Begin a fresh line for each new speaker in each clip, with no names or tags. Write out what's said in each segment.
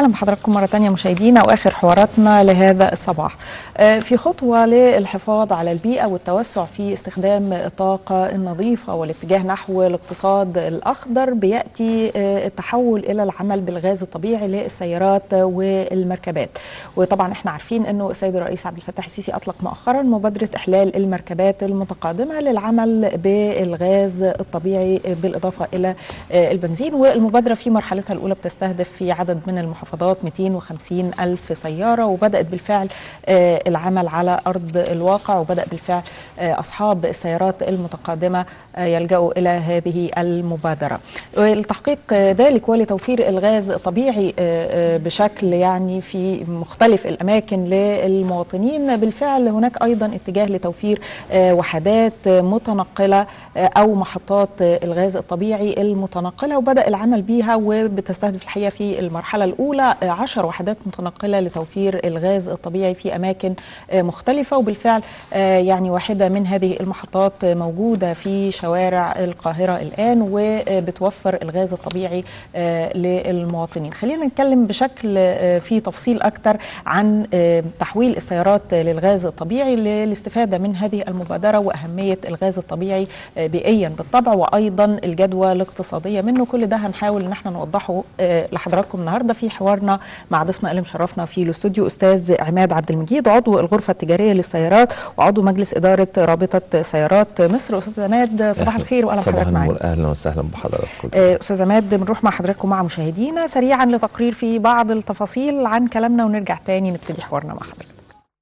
اهلا بحضراتكم مره ثانيه مشاهدينا واخر حواراتنا لهذا الصباح في خطوه للحفاظ على البيئه والتوسع في استخدام الطاقه النظيفه والاتجاه نحو الاقتصاد الاخضر بياتي التحول الى العمل بالغاز الطبيعي للسيارات والمركبات وطبعا احنا عارفين انه السيد الرئيس عبد الفتاح السيسي اطلق مؤخرا مبادره احلال المركبات المتقادمه للعمل بالغاز الطبيعي بالاضافه الى البنزين والمبادره في مرحلتها الاولى بتستهدف في عدد من المحافظات 250 ألف سيارة وبدأت بالفعل العمل على أرض الواقع وبدأ بالفعل أصحاب السيارات المتقادمة يلجأوا إلى هذه المبادرة لتحقيق ذلك ولتوفير الغاز الطبيعي بشكل يعني في مختلف الأماكن للمواطنين بالفعل هناك أيضا اتجاه لتوفير وحدات متنقلة أو محطات الغاز الطبيعي المتنقلة وبدأ العمل بها وبتستهدف الحقيقة في المرحلة الأولى عشر وحدات متنقلة لتوفير الغاز الطبيعي في أماكن مختلفة وبالفعل يعني واحدة من هذه المحطات موجودة في شوارع القاهرة الآن وبتوفر الغاز الطبيعي للمواطنين خلينا نتكلم بشكل في تفصيل أكثر عن تحويل السيارات للغاز الطبيعي للاستفادة من هذه المبادرة وأهمية الغاز الطبيعي بيئيا بالطبع وأيضا الجدوى الاقتصادية منه كل ده هنحاول ان احنا نوضحه لحضراتكم النهارده في حوارنا مع ضيفنا اللي مشرفنا في الاستوديو استاذ عماد عبد المجيد عضو الغرفه التجاريه للسيارات وعضو مجلس اداره رابطه سيارات مصر استاذ عماد صباح الخير واهلا بحضرتك معانا
اهلا وسهلا بحضراتكم
استاذ عماد بنروح مع حضراتكم مع مشاهدينا سريعا لتقرير في بعض التفاصيل عن كلامنا ونرجع تاني نبتدي حوارنا مع حضرتك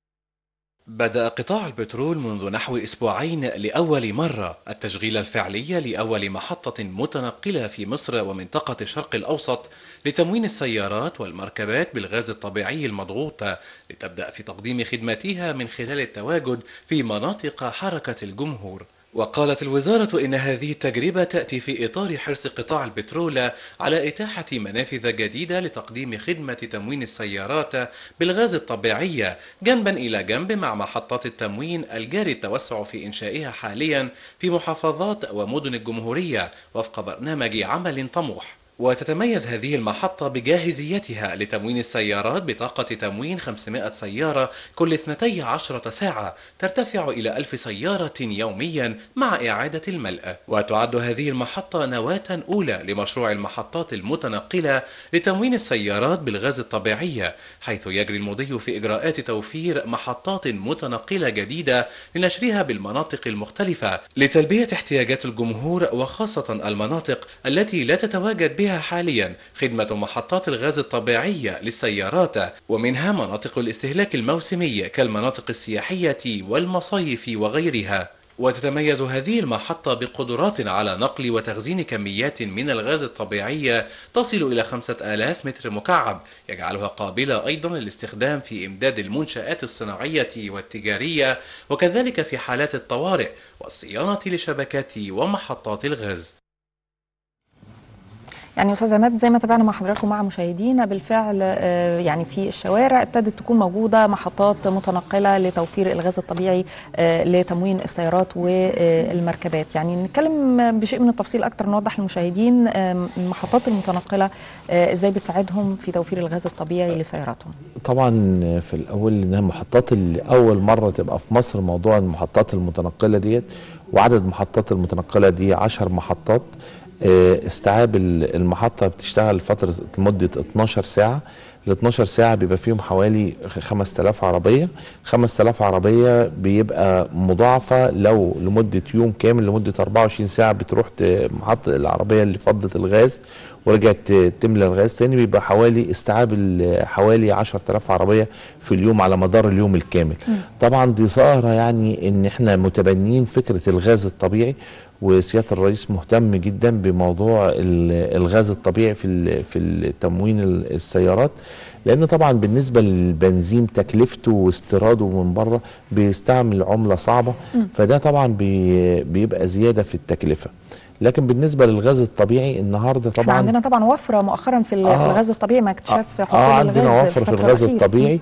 بدأ قطاع البترول منذ نحو أسبوعين لأول مرة التشغيل الفعلي لأول محطة متنقلة في مصر ومنطقة الشرق الأوسط لتموين السيارات والمركبات بالغاز الطبيعي المضغوط لتبدأ في تقديم خدماتها من خلال التواجد في مناطق حركة الجمهور وقالت الوزارة إن هذه التجربة تأتي في إطار حرص قطاع البترول على إتاحة منافذ جديدة لتقديم خدمة تموين السيارات بالغاز الطبيعي جنبا إلى جنب مع محطات التموين الجاري التوسع في إنشائها حاليا في محافظات ومدن الجمهورية وفق برنامج عمل طموح وتتميز هذه المحطة بجاهزيتها لتموين السيارات بطاقة تموين 500 سيارة كل 12 ساعة ترتفع إلى 1000 سيارة يوميا مع إعادة الملء وتعد هذه المحطة نواة أولى لمشروع المحطات المتنقلة لتموين السيارات بالغاز الطبيعي حيث يجري المضي في إجراءات توفير محطات متنقلة جديدة لنشرها بالمناطق المختلفة لتلبية احتياجات الجمهور وخاصة المناطق التي لا تتواجد بها حاليا خدمة محطات الغاز الطبيعي للسيارات ومنها مناطق الاستهلاك الموسمي كالمناطق السياحية والمصايف وغيرها وتتميز هذه المحطة بقدرات على نقل وتخزين كميات من الغاز الطبيعي تصل إلى 5000 متر مكعب يجعلها قابلة أيضا للاستخدام في إمداد المنشآت الصناعية والتجارية وكذلك في حالات الطوارئ والصيانة لشبكات ومحطات الغاز
يعني استاذ عماد زي ما تابعنا مع حضراتكم مع مشاهدينا بالفعل يعني في الشوارع ابتدت تكون موجوده محطات متنقله لتوفير الغاز الطبيعي لتموين السيارات والمركبات يعني نتكلم بشيء من التفصيل اكتر نوضح للمشاهدين المحطات المتنقله ازاي بتساعدهم في توفير الغاز الطبيعي لسياراتهم
طبعا في الاول انها المحطات اللي اول مره تبقى في مصر موضوع المحطات المتنقله ديت وعدد المحطات المتنقله دي 10 محطات استيعاب المحطة بتشتغل فترة لمدة 12 ساعة ال 12 ساعة بيبقى فيهم حوالي 5000 عربية 5000 عربية بيبقى مضاعفة لو لمدة يوم كامل لمدة 24 ساعة بتروح محطة العربية اللي فضت الغاز ورجعت تملى الغاز تاني بيبقى حوالي استيعاب حوالي 10000 عربية في اليوم على مدار اليوم الكامل م. طبعا دي ظاهرة يعني ان احنا متبنيين فكرة الغاز الطبيعي وسياده الرئيس مهتم جدا بموضوع الغاز الطبيعي في في التموين السيارات لان طبعا بالنسبه للبنزين تكلفته واستيراده من بره بيستعمل عمله صعبه فده طبعا بي بيبقى زياده في التكلفه لكن بالنسبه للغاز الطبيعي النهارده طبعا
احنا عندنا طبعا وفره مؤخرا في
آه
الغاز الطبيعي ما اكتشاف
آه
حقول
آه
الغاز
عندنا وفر في الغاز الطبيعي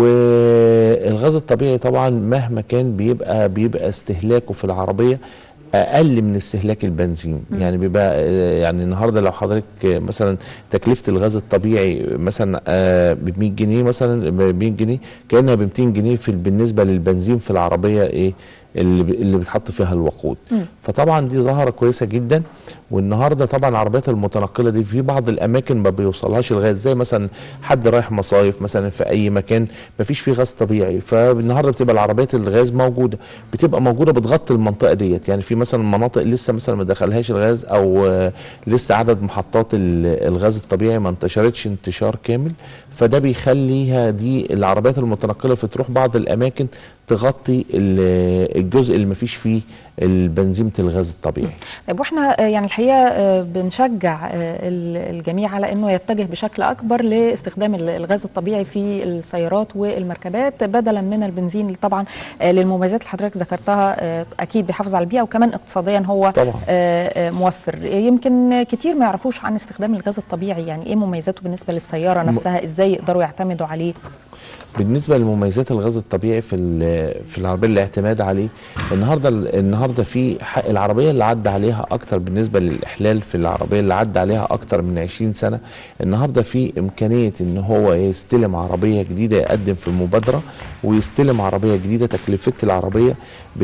والغاز الطبيعي طبعا مهما كان بيبقى بيبقى استهلاكه في العربيه اقل من استهلاك البنزين يعني بيبقى آه، يعني النهارده لو حضرتك آه، مثلا تكلفه الغاز الطبيعي مثلا ب 100 جنيه مثلا ب 100 جنيه كانها ب 200 جنيه في بالنسبه للبنزين في العربيه ايه اللي ب- اللي بتحط فيها الوقود فطبعا دي ظاهره كويسه جدا والنهارده طبعا العربيات المتنقله دي في بعض الاماكن ما بيوصلهاش الغاز زي مثلا حد رايح مصايف مثلا في اي مكان ما فيش فيه غاز طبيعي فالنهارده بتبقى العربيات الغاز موجوده بتبقى موجوده بتغطي المنطقه ديت يعني في مثلا مناطق لسه مثلا ما دخلهاش الغاز او آه، لسه عدد محطات ال- الغاز الطبيعي ما انتشرتش انتشار كامل فده بيخليها دي العربيات المتنقله في تروح بعض الاماكن تغطي ال- الجزء اللي ما فيش فيه البنزيمه الغاز الطبيعي
طيب واحنا آه، يعني الحقيقه آه، بنشجع آه، ال- الجميع على انه يتجه بشكل اكبر لاستخدام ال- الغاز الطبيعي في السيارات والمركبات بدلا من البنزين اللي طبعا آه، للمميزات اللي حضرتك ذكرتها آه، اكيد بيحافظ على البيئه وكمان اقتصاديا هو
طبعا.
آه، آه، موفر يمكن كتير ما يعرفوش عن استخدام الغاز الطبيعي يعني ايه مميزاته بالنسبه للسياره نفسها ازاي يقدروا يعتمدوا عليه
بالنسبه لمميزات الغاز الطبيعي في ال- في العربيه الاعتماد عليه النهارده النهارده في حق العربيه اللي عدى عليها اكتر بالنسبه للاحلال في العربيه اللي عدى عليها اكتر من 20 سنه النهارده في امكانيه ان هو يستلم عربيه جديده يقدم في مبادره ويستلم عربيه جديده تكلفه العربيه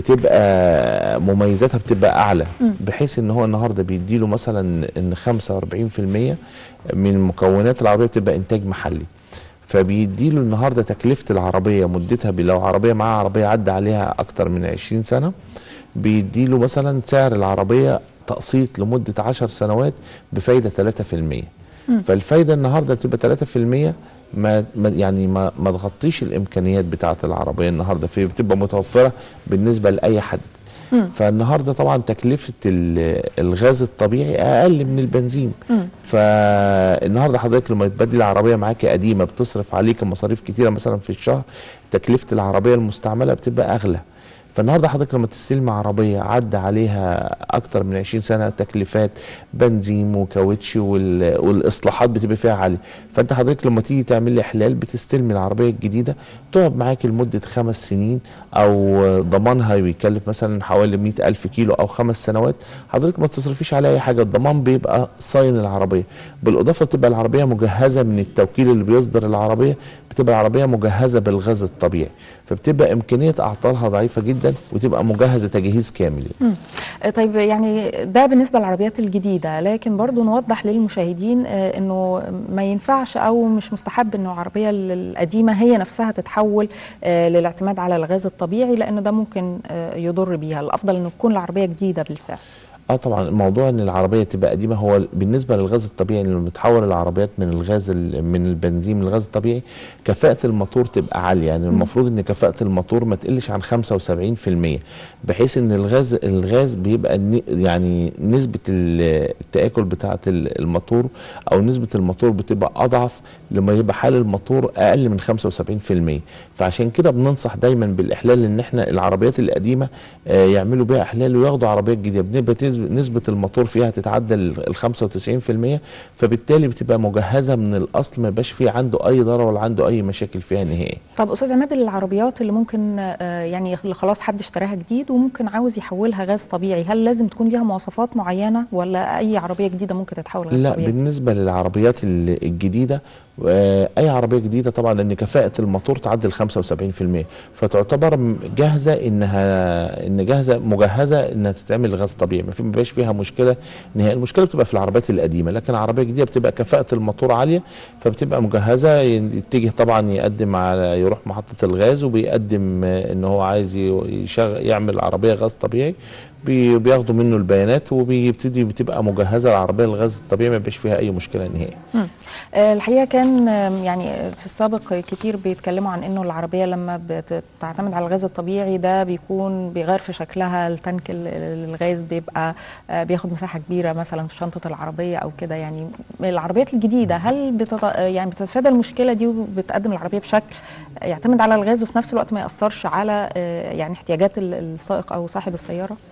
بتبقى مميزاتها بتبقى اعلى بحيث ان هو النهارده بيديله مثلا ان 45% من مكونات العربيه بتبقى انتاج محلي فبيديله النهارده تكلفه العربيه مدتها ب- لو عربيه معاه عربيه عدى عليها اكتر من 20 سنه بيديله مثلا سعر العربيه تقسيط لمده 10 سنوات بفايده 3% فالفايده النهارده بتبقى 3% ما ما- يعني ما ما تغطيش الامكانيات بتاعه العربيه النهارده في بتبقى متوفره بالنسبه لاي حد فالنهارده طبعا تكلفه ال- الغاز الطبيعي اقل من البنزين فالنهارده حضرتك لما تبدل عربيه معاكي قديمه بتصرف عليك مصاريف كتيره مثلا في الشهر تكلفه العربيه المستعمله بتبقى اغلى فالنهارده حضرتك لما تستلم عربيه عدى عليها اكتر من 20 سنه تكلفات بنزين وكاوتش وال- والاصلاحات بتبقى فيها عاليه فانت حضرتك لما تيجي تعمل لي احلال بتستلم العربيه الجديده تقعد معاك لمده خمس سنين او ضمانها بيكلف مثلا حوالي 100 الف كيلو او خمس سنوات حضرتك ما تصرفيش عليها اي حاجه الضمان بيبقى صاين العربيه بالاضافه بتبقى العربيه مجهزه من التوكيل اللي بيصدر العربيه بتبقى العربيه مجهزه بالغاز الطبيعي فبتبقى امكانيه اعطالها ضعيفه جدا وتبقى مجهزه تجهيز كامل يعني.
آه، طيب يعني ده بالنسبة للعربيات الجديدة لكن برضو نوضح للمشاهدين آه، انه ما ينفعش او مش مستحب انه العربية ال- القديمة هي نفسها تتحول آه، للاعتماد على الغاز الطبيعي لانه ده ممكن آه، يضر بيها الافضل انه تكون العربية جديدة بالفعل
اه طبعا موضوع ان العربيه تبقى قديمه هو بالنسبه للغاز الطبيعي لما بتحول العربيات من الغاز ال- من البنزين للغاز الطبيعي كفاءه الموتور تبقى عاليه يعني المفروض ان كفاءه الموتور ما تقلش عن 75% بحيث ان الغاز الغاز بيبقى ن- يعني نسبه ال- التاكل بتاعه ال- الموتور او نسبه الموتور بتبقى اضعف لما يبقى حال الموتور اقل من 75% فعشان كده بننصح دايما بالاحلال ان احنا العربيات القديمه آه، يعملوا بيها احلال وياخدوا عربيات جديده بنبقى تز- نسبه الموتور فيها تتعدى ال 95% فبالتالي بتبقى مجهزه من الاصل ما يبقاش فيه عنده اي ضرر ولا عنده اي مشاكل فيها نهائي
طب استاذ عماد العربيات اللي ممكن آه، يعني اللي خلاص حد اشتراها جديد وممكن عاوز يحولها غاز طبيعي هل لازم تكون ليها مواصفات معينة ولا اي عربية جديدة ممكن تتحول غاز
لا
طبيعي
بالنسبه للعربيات ال- الجديده آه، اي عربيه جديده طبعا لان كفاءه الموتور تعدي ال 75% فتعتبر م- جاهزه انها ان جاهزه مجهزه انها تتعمل غاز طبيعي ما في- ما بيبقاش فيها مشكله نهائي المشكله بتبقى في العربيات القديمه لكن العربيه الجديده بتبقى كفاءه الموتور عاليه فبتبقى مجهزه يتجه طبعا يقدم على يروح محطه الغاز وبيقدم آه، ان هو عايز ي- يشغل يعمل عربيه غاز طبيعي بي- بياخدوا منه البيانات وبيبتدي بتبقى مجهزه العربيه الغاز الطبيعي ما بيبقاش فيها اي مشكله نهائي
مم. آه، الحقيقه كان آم، يعني آه، في السابق كتير بيتكلموا عن انه العربيه لما بتعتمد على الغاز الطبيعي ده بيكون بيغير في شكلها التانك ال- ال- الغاز بيبقى آه، بياخد مساحه كبيره مثلا في شنطه العربيه او كده يعني العربيات الجديده هل بتت... آه، يعني بتتفادى المشكله دي وبتقدم العربيه بشكل يعتمد على الغاز وفي نفس الوقت ما ياثرش على آه، يعني احتياجات ال- السائق او صاحب السياره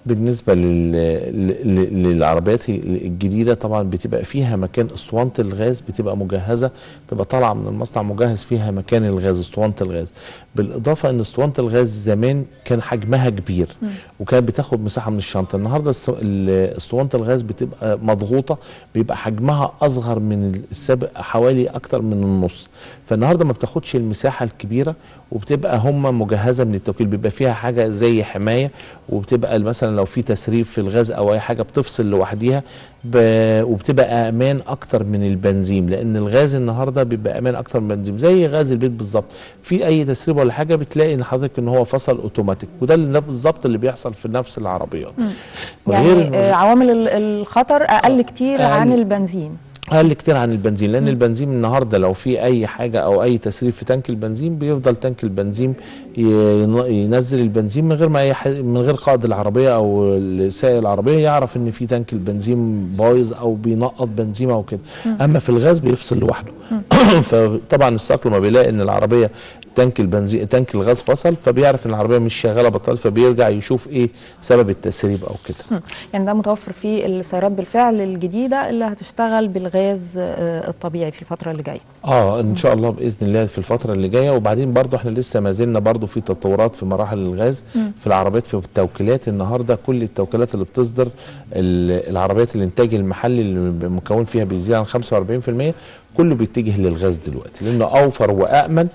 بالنسبه لل... لل- للعربيات الجديده طبعا بتبقى فيها مكان اسطوانه الغاز بتبقى مجهزه تبقى طالعه من المصنع مجهز فيها مكان الغاز اسطوانه الغاز بالاضافه ان اسطوانه الغاز زمان كان حجمها كبير وكانت بتاخد مساحه من الشنطه النهارده الس- ال- اسطوانه الغاز بتبقى مضغوطه بيبقى حجمها اصغر من السابق حوالي اكتر من النص فالنهارده ما بتاخدش المساحه الكبيره وبتبقى هم مجهزه من التوكيل بيبقى فيها حاجه زي حمايه وبتبقى مثلا لو في تسريب في الغاز او اي حاجه بتفصل لوحديها ب... وبتبقى امان اكتر من البنزين لان الغاز النهارده بيبقى امان اكتر من البنزين زي غاز البيت بالظبط في اي تسريب ولا حاجه بتلاقي ان حضرتك ان هو فصل اوتوماتيك وده اللي بالظبط اللي بيحصل في نفس العربيات
يعني
إنه-
آه، عوامل ال- الخطر اقل كتير
أقل.
عن البنزين
اقل كتير عن البنزين لان البنزين النهارده لو في اي حاجه او اي تسريب في تانك البنزين بيفضل تانك البنزين ي- ين- ينزل البنزين من غير ما اي ح- من غير قائد العربيه او سائق العربيه يعرف ان في تانك البنزين بايظ او بينقط بنزين او كده اما في الغاز بيفصل لوحده فطبعا السائق لما بيلاقي ان العربيه تانك البنزين تانك الغاز فصل فبيعرف ان العربيه مش شغاله بطال فبيرجع يشوف ايه سبب التسريب او كده
يعني ده متوفر في السيارات بالفعل الجديده اللي هتشتغل بالغاز آه، الطبيعي في الفتره اللي جايه
اه ان شاء الله باذن الله في الفتره اللي جايه وبعدين برضو احنا لسه ما زلنا برضو في تطورات في مراحل الغاز في العربيات في التوكيلات النهارده كل التوكيلات اللي بتصدر ال- العربيات الانتاج المحلي اللي المكون فيها بيزيد عن 45% كله بيتجه للغاز دلوقتي لانه اوفر وامن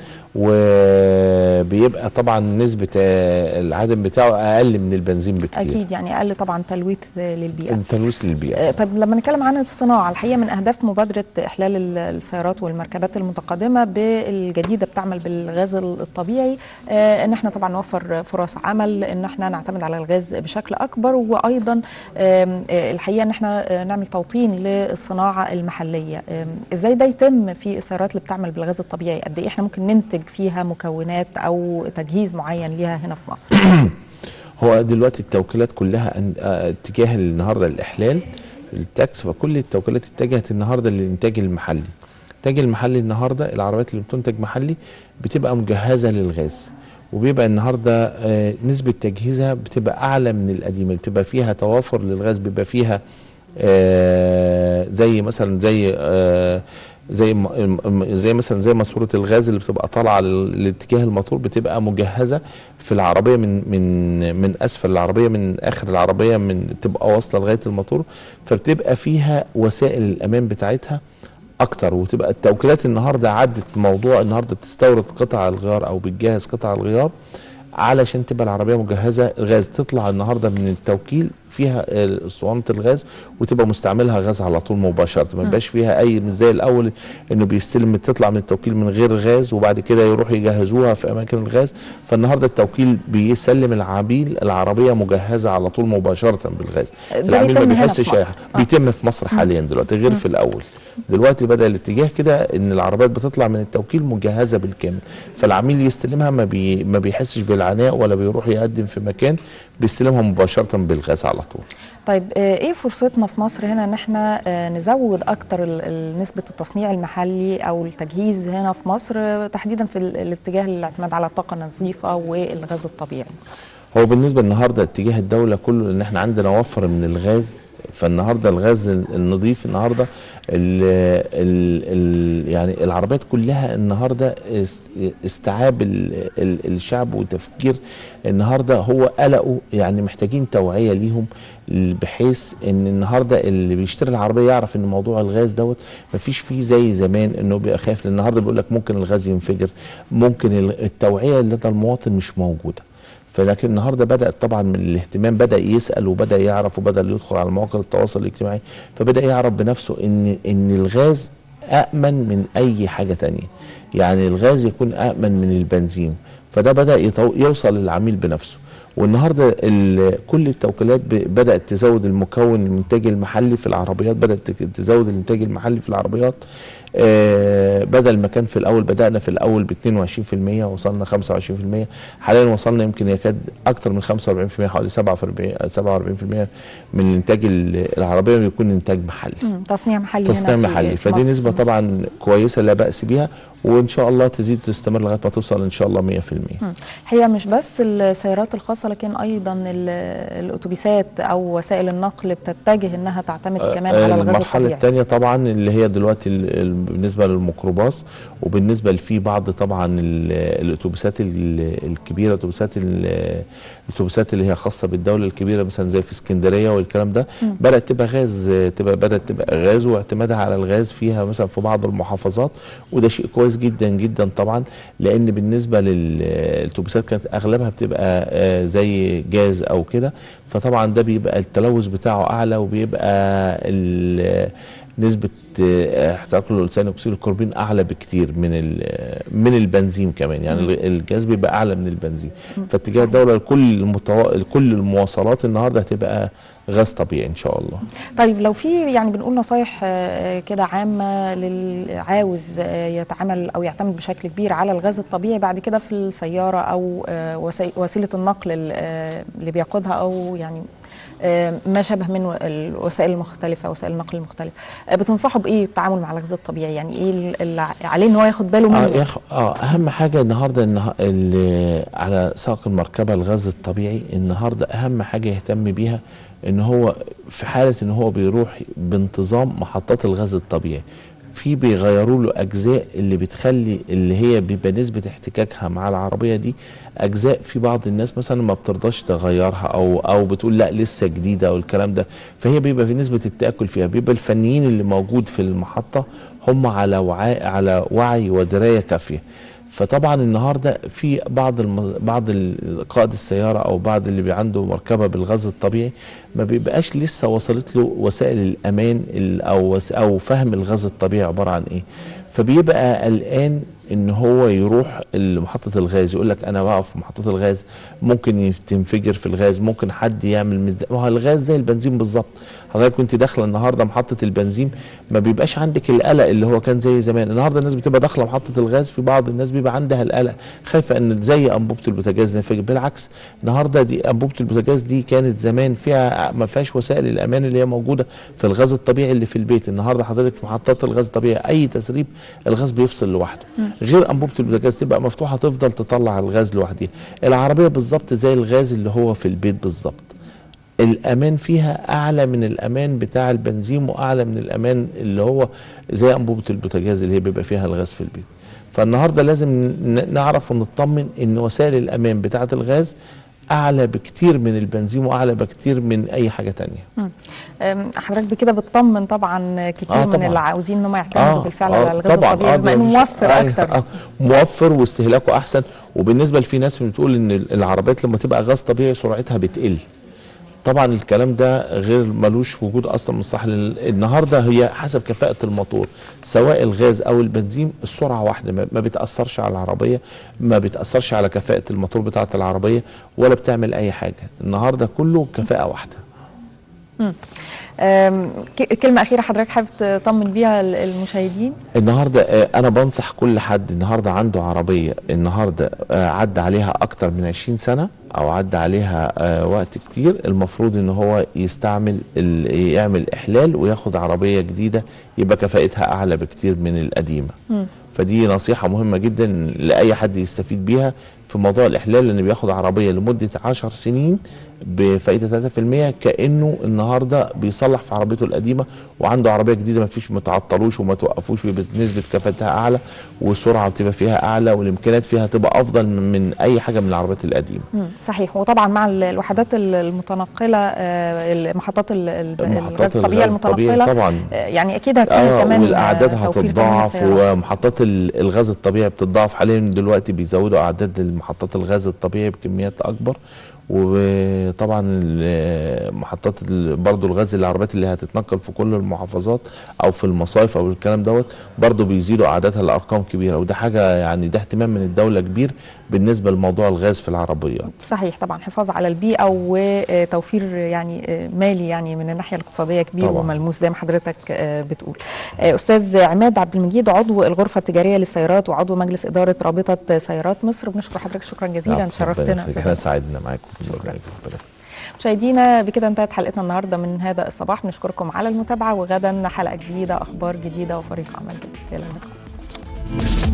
وبيبقى طبعا نسبه آه، العدم بتاعه اقل من البنزين بكتير
اكيد يعني اقل طبعا تلويث آه، للبيئه
التلوث للبيئه
آه، طيب لما نتكلم عن الصناعه الحقيقه من اهداف مبادره احلال ال- السيارات والمركبات المتقدمه بالجديده بتعمل بالغاز ال- الطبيعي آه، ان احنا طبعا نوفر فرص عمل ان احنا نعتمد على الغاز بشكل اكبر وايضا آم، آه، الحقيقه ان احنا آه، نعمل توطين للصناعه المحليه آم، ازاي ده يتم في السيارات اللي بتعمل بالغاز الطبيعي قد ايه احنا ممكن ننتج فيها مكونات او تجهيز معين ليها هنا في مصر
هو دلوقتي التوكيلات كلها أن- آه، اتجاه النهارده الاحلال التاكس فكل التوكيلات اتجهت النهارده للانتاج المحلي الانتاج المحلي النهارده العربيات اللي بتنتج محلي بتبقى مجهزه للغاز وبيبقى النهارده آه، نسبه تجهيزها بتبقى اعلى من القديمه بتبقى فيها توافر للغاز بيبقى فيها آه، زي مثلا زي آه، زي م- م- زي مثلا زي ماسوره الغاز اللي بتبقى طالعه لل- لاتجاه الموتور بتبقى مجهزه في العربيه من من من اسفل العربيه من اخر العربيه من تبقى واصله لغايه الموتور فبتبقى فيها وسائل الامان بتاعتها اكتر وتبقى التوكيلات النهارده عدت موضوع النهارده بتستورد قطع الغيار او بتجهز قطع الغيار علشان تبقى العربيه مجهزه غاز تطلع النهارده من التوكيل فيها آه، اسطوانه الغاز وتبقى مستعملها غاز على طول مباشره ما يبقاش فيها اي مش زي الاول انه بيستلم تطلع من التوكيل من غير غاز وبعد كده يروح يجهزوها في اماكن الغاز فالنهارده التوكيل بيسلم العميل العربيه مجهزه على طول مباشره بالغاز
ده
العميل ما
بيتم هنا
بيحسش
في
أي
مصر.
حاجة.
آه.
بيتم في مصر حاليا دلوقتي غير في الاول دلوقتي بدا الاتجاه كده ان العربيات بتطلع من التوكيل مجهزه بالكامل فالعميل يستلمها ما بي ما بيحسش بالعناء ولا بيروح يقدم في مكان بيستلمها مباشره بالغاز على طول
طيب آه، ايه فرصتنا في مصر هنا ان احنا آه، نزود اكتر ال- ال- نسبه التصنيع المحلي او التجهيز هنا في مصر آه، تحديدا في ال- الاتجاه للاعتماد على الطاقه النظيفه والغاز الطبيعي
هو بالنسبه النهارده اتجاه الدوله كله ان احنا عندنا وفر من الغاز فالنهارده الغاز النظيف النهارده ال ال ال يعني العربيات كلها النهارده است- استيعاب ال- ال- الشعب وتفكير النهارده هو قلقه يعني محتاجين توعيه ليهم بحيث ان النهارده اللي بيشتري العربيه يعرف ان موضوع الغاز دوت مفيش فيه زي زمان انه بيبقى خايف لان النهارده بيقول لك ممكن الغاز ينفجر ممكن ال- التوعيه لدى المواطن مش موجوده فلكن النهارده بدات طبعا من الاهتمام بدا يسال وبدا يعرف وبدا يدخل على مواقع التواصل الاجتماعي فبدا يعرف بنفسه ان ان الغاز امن من اي حاجه تانية يعني الغاز يكون امن من البنزين فده بدا يطو- يوصل للعميل بنفسه والنهارده ال- كل التوكيلات ب- بدات تزود المكون الانتاج المحلي في العربيات بدات تك- تزود الانتاج المحلي في العربيات آه، بدل ما كان في الاول بدانا في الاول ب 22% وصلنا 25% حاليا وصلنا يمكن يكاد اكثر من 45% حوالي 47 47% من انتاج ال- العربيه بيكون انتاج محلي
مم، تصنيع محلي
تصنيع
هنا في-
محلي
في
فدي
مصر.
نسبه طبعا كويسه لا باس بها وان شاء الله تزيد وتستمر لغايه ما توصل ان شاء الله 100%
هي مش بس السيارات الخاصه لكن ايضا ال- الاتوبيسات او وسائل النقل بتتجه انها تعتمد كمان على الغاز
المرحلة
الطبيعي
الثانية طبعا اللي هي دلوقتي ال- ال- بالنسبة للميكروباص وبالنسبة لفي بعض طبعا ال- الاتوبيسات ال- الكبيرة الاتوبيسات ال- الاتوبيسات اللي هي خاصة بالدولة الكبيرة مثلا زي في اسكندرية والكلام ده بدأت تبقى غاز تبقى بدأت تبقى غاز واعتمادها على الغاز فيها مثلا في بعض المحافظات وده شيء كويس جدا جدا طبعا لأن بالنسبة للاتوبيسات كانت أغلبها بتبقى آه، زي جاز أو كده فطبعا ده بيبقى التلوث بتاعه أعلى وبيبقى ال- نسبة آه، احتراق ثاني اكسيد الكربون اعلى بكتير من ال- من البنزين كمان يعني ال- الجاز بيبقى اعلى من البنزين فاتجاه الدوله لكل المتو... لكل المواصلات النهارده هتبقى غاز طبيعي ان شاء الله
طيب لو في يعني بنقول نصايح آه، كده عامه للعاوز آه، يتعامل او يعتمد بشكل كبير على الغاز الطبيعي بعد كده في السياره او آه، وسي- وسيله النقل ال- آه، اللي بيقودها او يعني آه، ما شابه من الوسائل المختلفه وسائل النقل المختلفه آه، بتنصحوا بايه التعامل مع الغاز الطبيعي يعني ايه اللي عليه ان هو ياخد باله
اه,
منه
يخ... اه اهم حاجه النهارده إنه... اللي على ساق المركبه الغاز الطبيعي النهارده اهم حاجه يهتم بيها ان هو في حاله ان هو بيروح بانتظام محطات الغاز الطبيعي في بيغيروا له اجزاء اللي بتخلي اللي هي بيبقى نسبه احتكاكها مع العربيه دي اجزاء في بعض الناس مثلا ما بترضاش تغيرها او او بتقول لا لسه جديده او الكلام ده فهي بيبقى في نسبه التاكل فيها بيبقى الفنيين اللي موجود في المحطه هم على وعي على وعي ودرايه كافيه فطبعا النهارده في بعض الم... بعض ال- قائد السياره او بعض اللي بي عنده مركبه بالغاز الطبيعي ما بيبقاش لسه وصلت له وسائل الامان ال- او وس... او فهم الغاز الطبيعي عباره عن ايه فبيبقى قلقان ان هو يروح محطه الغاز يقول لك انا بقف في محطه الغاز ممكن يف- تنفجر في الغاز ممكن حد يعمل مز... ما هو الغاز زي البنزين بالظبط حضرتك كنت داخله النهارده محطه البنزين ما بيبقاش عندك القلق اللي هو كان زي زمان النهارده الناس بتبقى داخله محطه الغاز في بعض الناس بيبقى عندها القلق خايفه ان زي انبوبه البوتاجاز ينفجر بالعكس النهارده دي انبوبه البوتاجاز دي كانت زمان فيها ما فيهاش وسائل الامان اللي هي موجوده في الغاز الطبيعي اللي في البيت النهارده حضرتك في محطات الغاز الطبيعي اي تسريب الغاز بيفصل لوحده غير انبوبه البوتاجاز تبقى مفتوحه تفضل تطلع الغاز لوحدها العربيه بالظبط زي الغاز اللي هو في البيت بالظبط الامان فيها اعلى من الامان بتاع البنزين واعلى من الامان اللي هو زي انبوبه البوتاجاز اللي هي بيبقى فيها الغاز في البيت فالنهارده لازم ن- نعرف ونطمن ان وسائل الامان بتاعه الغاز اعلى بكتير من البنزين واعلى بكتير من اي حاجه تانية
أم، حضرتك بكده بتطمن طبعا كتير
آه
من
طبعاً.
اللي عاوزين ان هم يعتمدوا بالفعل على الغاز
طبعاً،
الطبيعي بما
ده
انه
مفيش-
موفر
آه،
اكتر
آه موفر واستهلاكه احسن وبالنسبه لفي ناس بتقول ان العربيات لما تبقى غاز طبيعي سرعتها بتقل طبعا الكلام ده غير ملوش وجود اصلا من صح لأن النهارده هي حسب كفاءه الموتور سواء الغاز او البنزين السرعه واحده ما ما بتاثرش على العربيه ما بتاثرش على كفاءه الموتور بتاعه العربيه ولا بتعمل اي حاجه النهارده كله كفاءه واحده
أم، ك- كلمه اخيره حضرتك حابب تطمن بيها ال- المشاهدين
النهارده آه، انا بنصح كل حد النهارده عنده عربيه النهارده آه، عدى عليها اكتر من 20 سنه او عدى عليها آه، وقت كتير المفروض ان هو يستعمل ال- يعمل احلال وياخد عربيه جديده يبقى كفاءتها اعلى بكتير من القديمه فدي نصيحه مهمه جدا لاي حد يستفيد بيها في موضوع الاحلال لان بياخد عربيه لمده 10 سنين بفائده 3% كانه النهارده بيصلح في عربيته القديمه وعنده عربيه جديده ما فيش ما تعطلوش وما توقفوش ويبقى نسبه كفاءتها اعلى والسرعه بتبقى فيها اعلى والامكانيات فيها تبقى افضل من, من اي حاجه من العربيات القديمه
مم، صحيح وطبعا مع ال- الوحدات ال- المتنقله آه، المحطات ال- ال-
محطات
الغاز الطبيعي
الغاز الطبيعي
المتنقله
طبعا
آه، يعني اكيد هتساهم
اه
كمان
والاعداد
آه، توفير ثمن
هتتضاعف
السيارات.
ومحطات ال- الغاز الطبيعي بتتضاعف حاليا دلوقتي بيزودوا اعداد المحطات الغاز الطبيعي بكميات اكبر وطبعا ال- محطات ال- برضو الغاز العربيات اللي هتتنقل في كل المحافظات او في المصايف او الكلام دوت برضو بيزيدوا اعدادها لارقام كبيره وده حاجه يعني ده اهتمام من الدوله كبير بالنسبه لموضوع الغاز في العربيات
صحيح طبعا حفاظ على البيئه وتوفير يعني آه، مالي يعني من الناحيه الاقتصاديه كبير
طبعاً.
وملموس زي ما حضرتك آه، بتقول آه، استاذ عماد عبد المجيد عضو الغرفه التجاريه للسيارات وعضو مجلس اداره رابطه سيارات مصر بنشكر حضرتك شكرا جزيلا
عفواً، ربنا
شرفتنا
يخليك.
أستاذ
احنا
عماد.
سعدنا معاكم
شكراً.
ربنا
مشاهدينا بكده انتهت حلقتنا النهارده من هذا الصباح بنشكركم على المتابعه وغدا حلقه جديده اخبار جديده وفريق عمل جديد الى اللقاء